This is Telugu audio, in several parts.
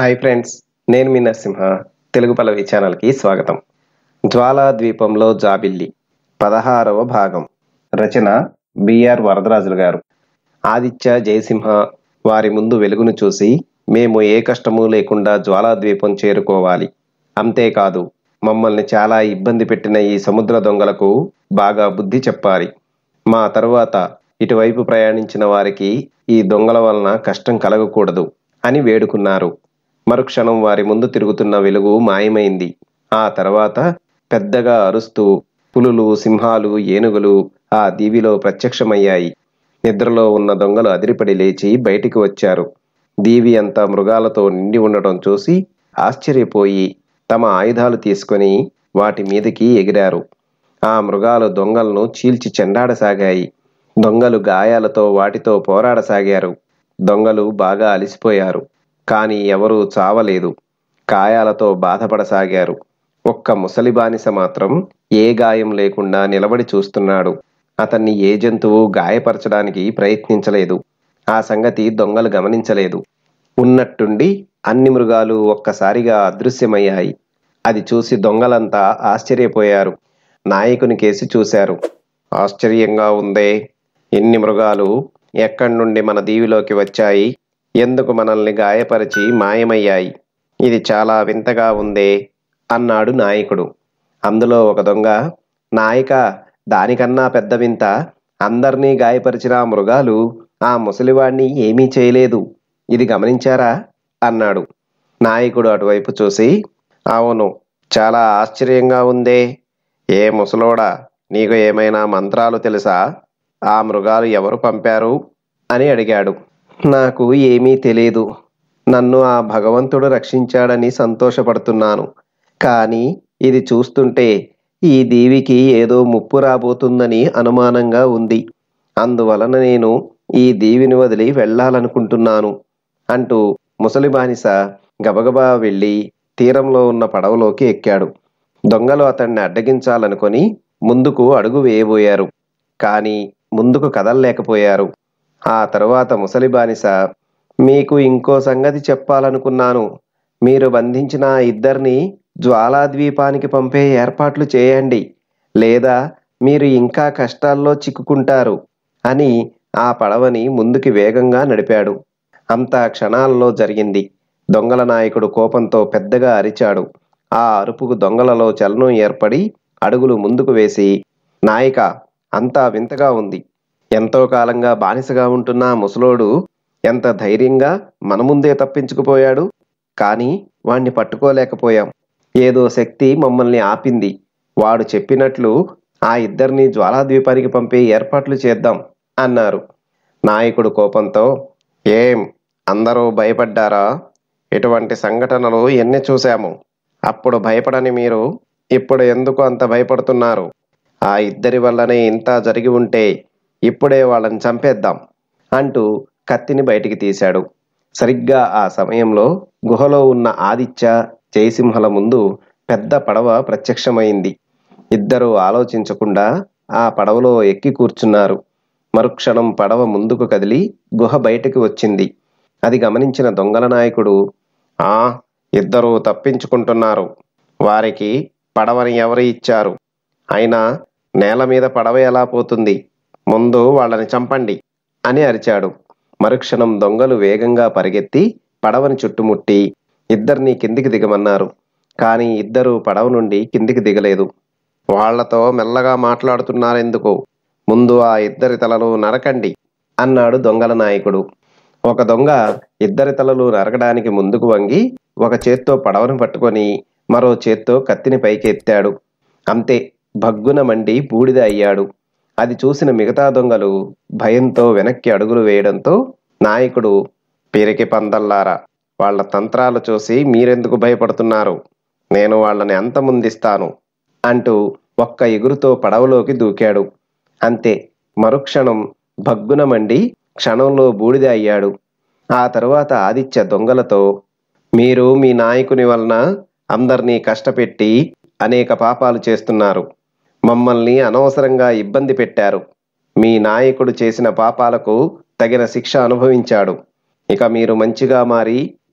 హాయ్ ఫ్రెండ్స్ నేను మీ నరసింహ తెలుగు పల్లవి ఛానల్కి స్వాగతం జ్వాలా ద్వీపంలో జాబిల్లి పదహారవ భాగం రచన బిఆర్ వరదరాజులు గారు ఆదిత్య జయసింహ వారి ముందు వెలుగును చూసి మేము ఏ కష్టము లేకుండా జ్వాలా ద్వీపం చేరుకోవాలి అంతేకాదు మమ్మల్ని చాలా ఇబ్బంది పెట్టిన ఈ సముద్ర దొంగలకు బాగా బుద్ధి చెప్పాలి మా తరువాత ఇటువైపు ప్రయాణించిన వారికి ఈ దొంగల వలన కష్టం కలగకూడదు అని వేడుకున్నారు మరుక్షణం వారి ముందు తిరుగుతున్న వెలుగు మాయమైంది ఆ తర్వాత పెద్దగా అరుస్తూ పులులు సింహాలు ఏనుగులు ఆ దీవిలో ప్రత్యక్షమయ్యాయి నిద్రలో ఉన్న దొంగలు అదిరిపడి లేచి బయటికి వచ్చారు దీవి అంతా మృగాలతో నిండి ఉండటం చూసి ఆశ్చర్యపోయి తమ ఆయుధాలు తీసుకొని వాటి మీదకి ఎగిరారు ఆ మృగాలు దొంగలను చీల్చి చెండాడసాగాయి దొంగలు గాయాలతో వాటితో పోరాడసాగారు దొంగలు బాగా అలిసిపోయారు కానీ ఎవరూ చావలేదు గాయాలతో బాధపడసాగారు ఒక్క ముసలి బానిస మాత్రం ఏ గాయం లేకుండా నిలబడి చూస్తున్నాడు అతన్ని ఏ జంతువు గాయపరచడానికి ప్రయత్నించలేదు ఆ సంగతి దొంగలు గమనించలేదు ఉన్నట్టుండి అన్ని మృగాలు ఒక్కసారిగా అదృశ్యమయ్యాయి అది చూసి దొంగలంతా ఆశ్చర్యపోయారు నాయకుని కేసి చూశారు ఆశ్చర్యంగా ఉందే ఎన్ని మృగాలు ఎక్కడి నుండి మన దీవిలోకి వచ్చాయి ఎందుకు మనల్ని గాయపరిచి మాయమయ్యాయి ఇది చాలా వింతగా ఉందే అన్నాడు నాయకుడు అందులో ఒక దొంగ నాయక దానికన్నా పెద్ద వింత అందర్నీ గాయపరిచిన ఆ మృగాలు ఆ ముసలివాణ్ణి ఏమీ చేయలేదు ఇది గమనించారా అన్నాడు నాయకుడు అటువైపు చూసి అవును చాలా ఆశ్చర్యంగా ఉందే ఏ ముసలోడా నీకు ఏమైనా మంత్రాలు తెలుసా ఆ మృగాలు ఎవరు పంపారు అని అడిగాడు నాకు ఏమీ తెలియదు నన్ను ఆ భగవంతుడు రక్షించాడని సంతోషపడుతున్నాను కానీ ఇది చూస్తుంటే ఈ దీవికి ఏదో ముప్పు రాబోతుందని అనుమానంగా ఉంది అందువలన నేను ఈ దీవిని వదిలి వెళ్ళాలనుకుంటున్నాను అంటూ ముసలి బానిస గబగబా వెళ్ళి తీరంలో ఉన్న పడవలోకి ఎక్కాడు దొంగలు అతన్ని అడ్డగించాలనుకొని ముందుకు అడుగు వేయబోయారు కానీ ముందుకు కదలలేకపోయారు ఆ తరువాత ముసలి బానిస మీకు ఇంకో సంగతి చెప్పాలనుకున్నాను మీరు బంధించిన ఆ ఇద్దరిని జ్వాలాద్వీపానికి పంపే ఏర్పాట్లు చేయండి లేదా మీరు ఇంకా కష్టాల్లో చిక్కుకుంటారు అని ఆ పడవని ముందుకి వేగంగా నడిపాడు అంతా క్షణాల్లో జరిగింది దొంగల నాయకుడు కోపంతో పెద్దగా అరిచాడు ఆ అరుపుకు దొంగలలో చలనం ఏర్పడి అడుగులు ముందుకు వేసి నాయక అంతా వింతగా ఉంది ఎంతో కాలంగా బానిసగా ఉంటున్న ఆ ముసలోడు ఎంత ధైర్యంగా మన ముందే తప్పించుకుపోయాడు కానీ వాణ్ణి పట్టుకోలేకపోయాం ఏదో శక్తి మమ్మల్ని ఆపింది వాడు చెప్పినట్లు ఆ ఇద్దరిని జ్వాలాద్వీపానికి పంపే ఏర్పాట్లు చేద్దాం అన్నారు నాయకుడు కోపంతో ఏం అందరూ భయపడ్డారా ఇటువంటి సంఘటనలు ఎన్ని చూశాము అప్పుడు భయపడని మీరు ఇప్పుడు ఎందుకు అంత భయపడుతున్నారు ఆ ఇద్దరి వల్లనే ఇంత జరిగి ఉంటే ఇప్పుడే వాళ్ళని చంపేద్దాం అంటూ కత్తిని బయటికి తీశాడు సరిగ్గా ఆ సమయంలో గుహలో ఉన్న ఆదిత్య జయసింహల ముందు పెద్ద పడవ ప్రత్యక్షమైంది ఇద్దరూ ఆలోచించకుండా ఆ పడవలో ఎక్కి కూర్చున్నారు మరుక్షణం పడవ ముందుకు కదిలి గుహ బయటకు వచ్చింది అది గమనించిన దొంగల నాయకుడు ఆ ఇద్దరూ తప్పించుకుంటున్నారు వారికి పడవని ఎవరు ఇచ్చారు అయినా నేల మీద పడవ ఎలా పోతుంది ముందు వాళ్ళని చంపండి అని అరిచాడు మరుక్షణం దొంగలు వేగంగా పరిగెత్తి పడవని చుట్టుముట్టి ఇద్దరిని కిందికి దిగమన్నారు కానీ ఇద్దరు పడవ నుండి కిందికి దిగలేదు వాళ్లతో మెల్లగా మాట్లాడుతున్నారెందుకు ముందు ఆ ఇద్దరి తలలు నరకండి అన్నాడు దొంగల నాయకుడు ఒక దొంగ ఇద్దరి తలలు నరకడానికి ముందుకు వంగి ఒక చేత్తో పడవను పట్టుకొని మరో చేత్తో కత్తిని పైకి ఎత్తాడు అంతే భగ్గున మండి బూడిద అయ్యాడు అది చూసిన మిగతా దొంగలు భయంతో వెనక్కి అడుగులు వేయడంతో నాయకుడు పిరికి పందల్లారా వాళ్ళ తంత్రాలు చూసి మీరెందుకు భయపడుతున్నారు నేను వాళ్ళని అంతముందిస్తాను అంటూ ఒక్క ఎగురుతో పడవలోకి దూకాడు అంతే మరుక్షణం భగ్గున మండి క్షణంలో బూడిద అయ్యాడు ఆ తరువాత ఆదిత్య దొంగలతో మీరు మీ నాయకుని వలన అందరినీ కష్టపెట్టి అనేక పాపాలు చేస్తున్నారు మమ్మల్ని అనవసరంగా ఇబ్బంది పెట్టారు మీ నాయకుడు చేసిన పాపాలకు తగిన శిక్ష అనుభవించాడు ఇక మీరు మంచిగా మారి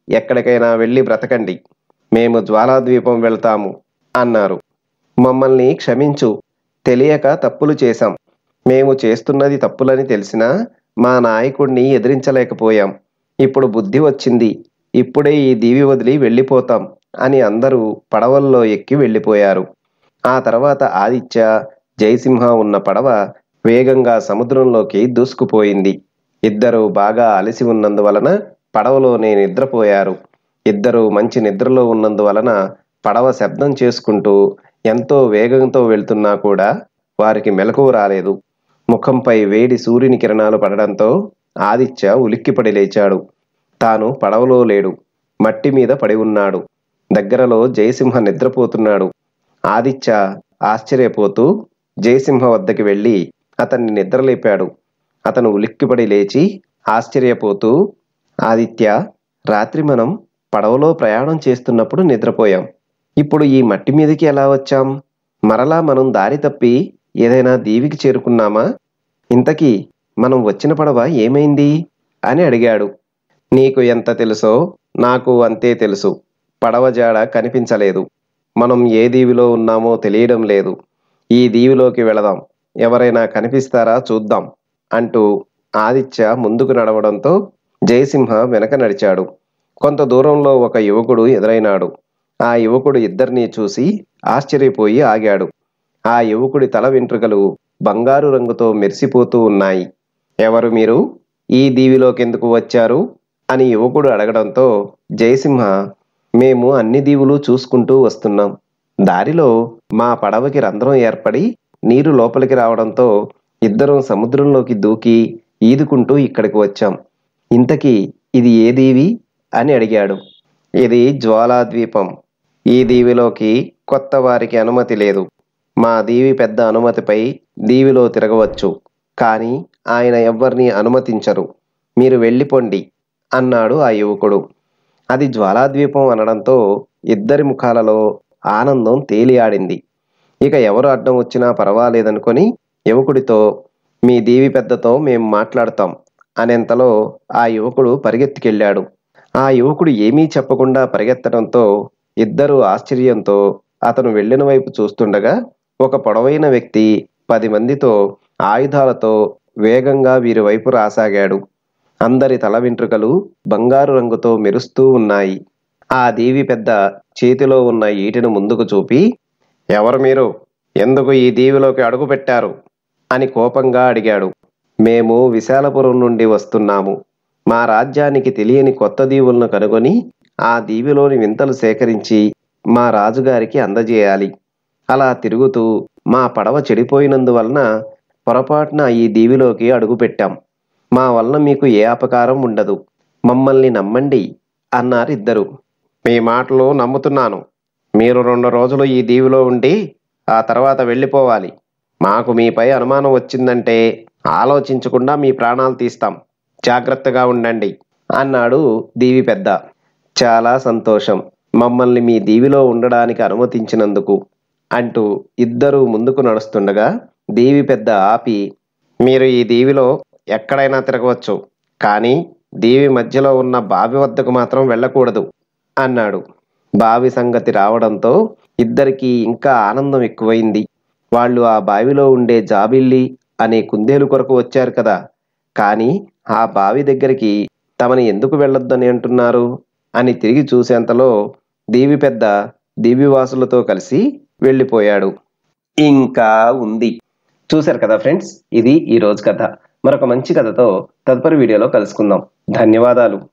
ఎక్కడికైనా వెళ్ళి బ్రతకండి మేము జ్వాలాద్వీపం వెళ్తాము అన్నారు మమ్మల్ని క్షమించు తెలియక తప్పులు చేశాం మేము చేస్తున్నది తప్పులని తెలిసినా మా నాయకుడిని ఎదిరించలేకపోయాం ఇప్పుడు బుద్ధి వచ్చింది ఇప్పుడే ఈ దీవి వదిలి వెళ్ళిపోతాం అని అందరూ పడవల్లో ఎక్కి వెళ్ళిపోయారు ఆ తర్వాత ఆదిత్య జయసింహ ఉన్న పడవ వేగంగా సముద్రంలోకి దూసుకుపోయింది ఇద్దరు బాగా అలసి ఉన్నందువలన పడవలోనే నిద్రపోయారు ఇద్దరు మంచి నిద్రలో ఉన్నందువలన పడవ శబ్దం చేసుకుంటూ ఎంతో వేగంతో వెళ్తున్నా కూడా వారికి మెలకువ రాలేదు ముఖంపై వేడి సూర్యుని కిరణాలు పడడంతో ఆదిత్య ఉలిక్కిపడి లేచాడు తాను పడవలో లేడు మట్టి మీద పడి ఉన్నాడు దగ్గరలో జయసింహ నిద్రపోతున్నాడు ఆదిత్య ఆశ్చర్యపోతూ జయసింహ వద్దకి వెళ్ళి అతన్ని నిద్రలేపాడు అతను ఉలిక్కిపడి లేచి ఆశ్చర్యపోతూ ఆదిత్య రాత్రి మనం పడవలో ప్రయాణం చేస్తున్నప్పుడు నిద్రపోయాం ఇప్పుడు ఈ మట్టి మీదకి ఎలా వచ్చాం మరలా మనం దారి తప్పి ఏదైనా దీవికి చేరుకున్నామా ఇంతకీ మనం వచ్చిన పడవ ఏమైంది అని అడిగాడు నీకు ఎంత తెలుసో నాకు అంతే తెలుసు పడవ జాడ కనిపించలేదు మనం ఏ దీవిలో ఉన్నామో తెలియడం లేదు ఈ దీవిలోకి వెళదాం ఎవరైనా కనిపిస్తారా చూద్దాం అంటూ ఆదిత్య ముందుకు నడవడంతో జయసింహ వెనక నడిచాడు కొంత దూరంలో ఒక యువకుడు ఎదురైనాడు ఆ యువకుడు ఇద్దరినీ చూసి ఆశ్చర్యపోయి ఆగాడు ఆ యువకుడి తల వెంట్రుకలు బంగారు రంగుతో మెరిసిపోతూ ఉన్నాయి ఎవరు మీరు ఈ దీవిలోకెందుకు వచ్చారు అని యువకుడు అడగడంతో జయసింహ మేము అన్ని దీవులు చూసుకుంటూ వస్తున్నాం దారిలో మా పడవకి రంధ్రం ఏర్పడి నీరు లోపలికి రావడంతో ఇద్దరం సముద్రంలోకి దూకి ఈదుకుంటూ ఇక్కడికి వచ్చాం ఇంతకీ ఇది ఏ దీవి అని అడిగాడు ఇది జ్వాలాద్వీపం ఈ దీవిలోకి కొత్త వారికి అనుమతి లేదు మా దీవి పెద్ద అనుమతిపై దీవిలో తిరగవచ్చు కానీ ఆయన ఎవ్వరిని అనుమతించరు మీరు వెళ్ళిపోండి అన్నాడు ఆ యువకుడు అది జ్వాలాద్వీపం అనడంతో ఇద్దరి ముఖాలలో ఆనందం తేలియాడింది ఇక ఎవరు అడ్డం వచ్చినా పర్వాలేదనుకొని యువకుడితో మీ దీవి పెద్దతో మేము మాట్లాడతాం అనేంతలో ఆ యువకుడు పరిగెత్తికెళ్ళాడు ఆ యువకుడు ఏమీ చెప్పకుండా పరిగెత్తడంతో ఇద్దరు ఆశ్చర్యంతో అతను వెళ్ళిన వైపు చూస్తుండగా ఒక పొడవైన వ్యక్తి పది మందితో ఆయుధాలతో వేగంగా వీరి వైపు రాసాగాడు అందరి తల వెంట్రుకలు బంగారు రంగుతో మెరుస్తూ ఉన్నాయి ఆ దేవి పెద్ద చేతిలో ఉన్న ఈటెను ముందుకు చూపి ఎవరు మీరు ఎందుకు ఈ దీవిలోకి అడుగు పెట్టారు అని కోపంగా అడిగాడు మేము విశాలపురం నుండి వస్తున్నాము మా రాజ్యానికి తెలియని కొత్త దీవులను కనుగొని ఆ దీవిలోని వింతలు సేకరించి మా రాజుగారికి అందజేయాలి అలా తిరుగుతూ మా పడవ చెడిపోయినందువలన పొరపాటున ఈ దీవిలోకి అడుగుపెట్టాం మా వలన మీకు ఏ అపకారం ఉండదు మమ్మల్ని నమ్మండి అన్నారు ఇద్దరు మీ మాటలు నమ్ముతున్నాను మీరు రెండు రోజులు ఈ దీవిలో ఉండి ఆ తర్వాత వెళ్ళిపోవాలి మాకు మీపై అనుమానం వచ్చిందంటే ఆలోచించకుండా మీ ప్రాణాలు తీస్తాం జాగ్రత్తగా ఉండండి అన్నాడు దీవి పెద్ద చాలా సంతోషం మమ్మల్ని మీ దీవిలో ఉండడానికి అనుమతించినందుకు అంటూ ఇద్దరూ ముందుకు నడుస్తుండగా దీవి పెద్ద ఆపి మీరు ఈ దీవిలో ఎక్కడైనా తిరగవచ్చు కానీ దీవి మధ్యలో ఉన్న బావి వద్దకు మాత్రం వెళ్ళకూడదు అన్నాడు బావి సంగతి రావడంతో ఇద్దరికీ ఇంకా ఆనందం ఎక్కువైంది వాళ్ళు ఆ బావిలో ఉండే జాబిల్లి అనే కుందేలు కొరకు వచ్చారు కదా కానీ ఆ బావి దగ్గరికి తమని ఎందుకు వెళ్ళొద్దని అంటున్నారు అని తిరిగి చూసేంతలో దీవి పెద్ద దీవివాసులతో కలిసి వెళ్ళిపోయాడు ఇంకా ఉంది చూశారు కదా ఫ్రెండ్స్ ఇది ఈ రోజు కథ మరొక మంచి కథతో తదుపరి వీడియోలో కలుసుకుందాం ధన్యవాదాలు